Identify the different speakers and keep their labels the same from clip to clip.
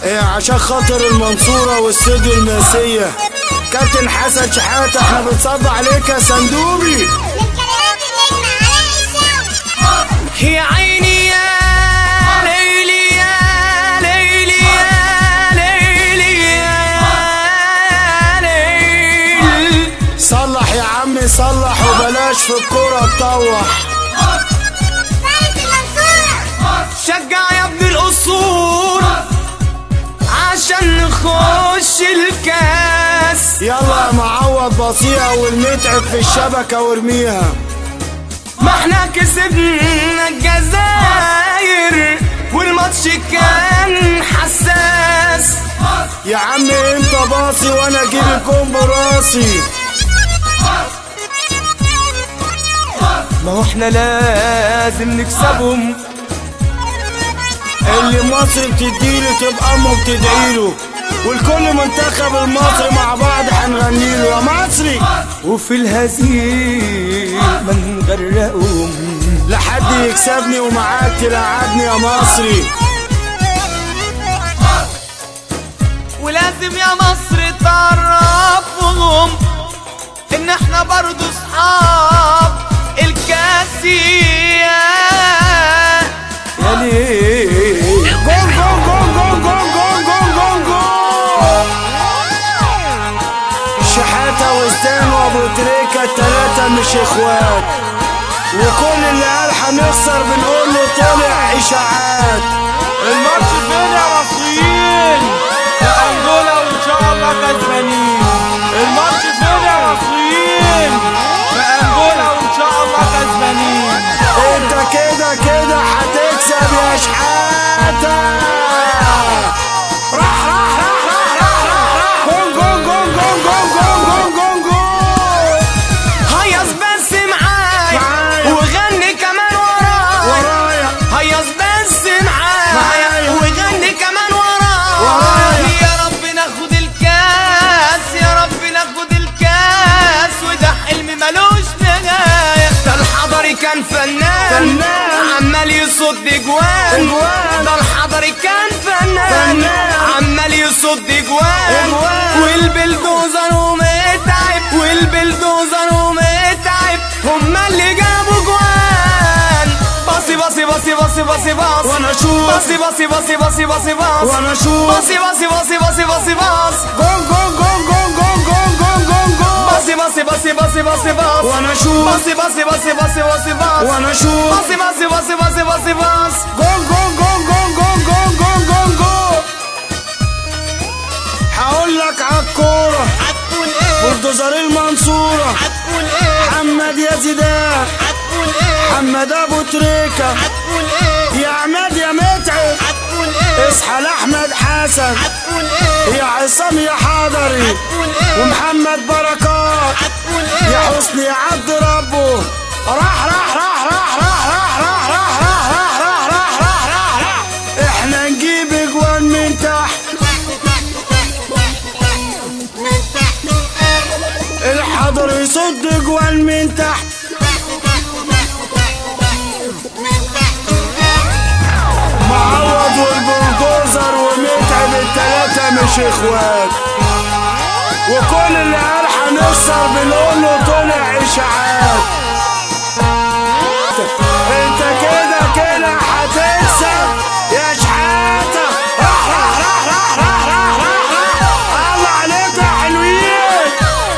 Speaker 1: إيه عشان خاطر المنصورة والاستوديو الماسية كابتن حسن شحاتة احنا بنصب عليك يا صندوقي
Speaker 2: للكاريوكي نجم علاء الشاوي
Speaker 3: يا عيني يا ليلي يا ليلي يا ليلي يا ليل
Speaker 1: صلح يا عمي صلح وبلاش في الكورة تطوح
Speaker 2: فارس المنصورة
Speaker 3: شجع يا ابن الأصول عشان نخش الكاس
Speaker 1: يلا يا معوض بطيئة والمتعب في الشبكة وارميها
Speaker 3: ما احنا كسبنا الجزاير والماتش كان حساس
Speaker 1: يا عم انت باصي وانا اجيب الجون براسي
Speaker 3: ما هو احنا لازم نكسبهم
Speaker 1: اللي مصر بتديله تبقى امه بتدعيله والكل منتخب المصري مع بعض هنغنيله يا مصري
Speaker 3: وفي الهزيمة نغرقهم
Speaker 1: لحد يكسبني ومعاك تلعبني يا مصري
Speaker 3: ولازم يا مصر تعرفهم ان احنا برضو اصحاب الكاسية يا ليل
Speaker 1: جون جون جون جون جون جون جون جون جون شحاتة وستان وابو تريكة التلاتة مش اخوات وكل اللي قال هنخسر بنقول له طلع اشاعات
Speaker 3: الماتش فين يا مصريين يا انجولا وان شاء الله كسبانين الماتش فين يا مصريين يا انجولا وان شاء الله كسبانين
Speaker 1: انت كده كده هتكسب يا شحاتة راح راح راح راح راح راح راح جون جون جون جون جون جون جون جون جون
Speaker 3: هيص بس معايا
Speaker 1: معايا.
Speaker 3: وغني كمان ورايا
Speaker 1: ورايا
Speaker 3: هيص بس معايا
Speaker 1: معايا.
Speaker 3: وغني كمان ورايا
Speaker 1: ورايا.
Speaker 3: يا رب ناخد الكاس يا رب ناخد الكاس وده حلم ملوش نهاية ده الحضري كان فنان
Speaker 1: فنان.
Speaker 3: عمال يصد جوان
Speaker 1: أجوان.
Speaker 3: ده الحضري كان فنان
Speaker 1: فنان.
Speaker 3: عمال يصد جوان
Speaker 1: أجوان.
Speaker 3: والبلدوزر ومتعب والبلدوزر ومتعب هما اللي جابوا جوان باصي باصي باصي باصي باصي باص
Speaker 1: وانا اشوف
Speaker 3: باصي باصي باصي باصي باصي باص
Speaker 1: وانا اشوف
Speaker 3: باصي باصي باصي باصي باصي باص
Speaker 1: جون جون جون جون جون جون جون جون جون
Speaker 3: باصي باصي باصي باصي باصي باص
Speaker 1: وانا اشوف
Speaker 3: باصي باصي باصي باصي باصي باص
Speaker 1: وانا اشوف
Speaker 3: باصي باصي باصي باصي باصي باص
Speaker 1: جون جون جون جون جون جون جون جون جون هقول لك عالكورة
Speaker 3: هتقول ايه
Speaker 1: بلدوزر المنصورة
Speaker 3: هتقول ايه
Speaker 1: محمد يا زيدان
Speaker 3: هتقول ايه
Speaker 1: محمد ابو تريكة
Speaker 3: هتقول ايه
Speaker 1: يا عماد يا متعب
Speaker 3: هتقول ايه
Speaker 1: اصحى لاحمد حسن
Speaker 3: هتقول ايه
Speaker 1: يا عصام يا حضري
Speaker 3: هتقول ايه
Speaker 1: ومحمد بركات
Speaker 3: هتقول
Speaker 1: يا
Speaker 3: ايه
Speaker 1: حسني يا عبد ربه راح راح راح راح راح راح راح راح راح راح راح راح راح راح راح احنا نجيب اجوان من تحت الحضر يصد اجوان من تحت معوض والبلدوزر ومتعب التلاتة مش اخوات وكل اللي قال هنخسر بنقول له طلع اشاعات انت كده كده هتكسب يا شحاتة راح راح راح راح راح راح راح راح الله عليك يا حلوين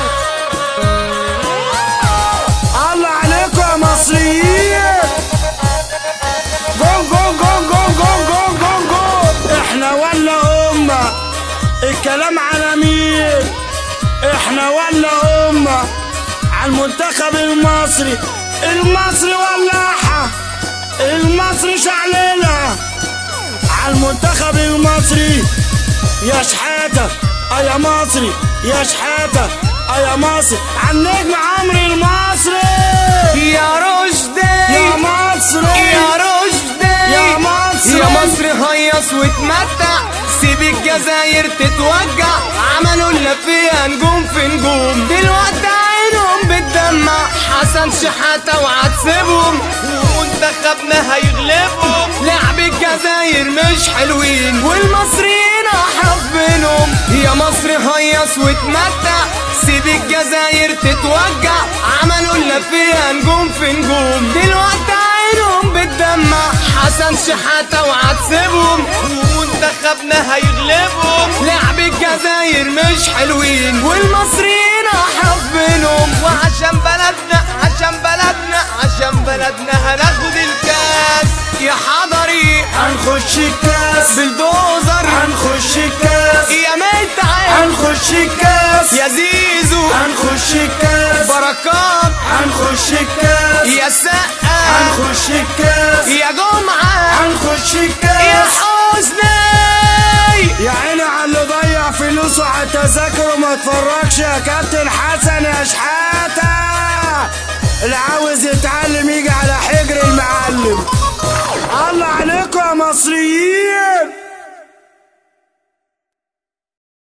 Speaker 1: الله عليكم يا مصريين جون جون جون جون جون جون جون جون احنا ولا امه الكلام على مين احنا ولا امه على المنتخب المصري المصري ولاحة المصري شعللة على المنتخب المصري يا شحاتة اه يا مصري يا شحاتة اه يا مصري على النجم عمرو المصري
Speaker 3: يا رشدي
Speaker 1: يا مصري
Speaker 3: يا رشدي
Speaker 1: يا مصري
Speaker 3: يا مصر هيص واتمتع سيب الجزاير تتوجع عملوا لنا فيها نجوم في نجوم دلوقتي عينهم بتدمع حسن شحاتة وهتسيبهم ومنتخبنا هيغلبهم لعب الجزاير مش حلوين والمصريين احرف منهم يا مصر هيص وتمتع سيب الجزاير تتوجع عملوا لنا فيها نجوم في نجوم دلوقتي عينهم بتدمع حسن شحاتة وهتسيبهم ومنتخبنا هيغلبهم لعب الجزاير مش حلوين والمصريين احرف منهم وعشان بلدنا عشان بلدنا عشان بلدنا هناخد الكاس يا حضري
Speaker 1: هنخش الكاس
Speaker 3: بالدوزر
Speaker 1: هنخش الكاس
Speaker 3: يا متعب
Speaker 1: هنخش الكاس
Speaker 3: يا زيزو
Speaker 1: هنخش الكاس
Speaker 3: بركات
Speaker 1: هنخش الكاس
Speaker 3: يا سقا
Speaker 1: هنخش الكاس
Speaker 3: يا جمعة
Speaker 1: هنخش
Speaker 3: يا
Speaker 1: الكاس
Speaker 3: حسني
Speaker 1: يا عيني على اللي ضيع فلوسه على التذاكر وما اتفرجش يا كابتن حسن يا شحاتة اللي عاوز يتعلم يجي على حجر المعلم الله عليكم يا مصريين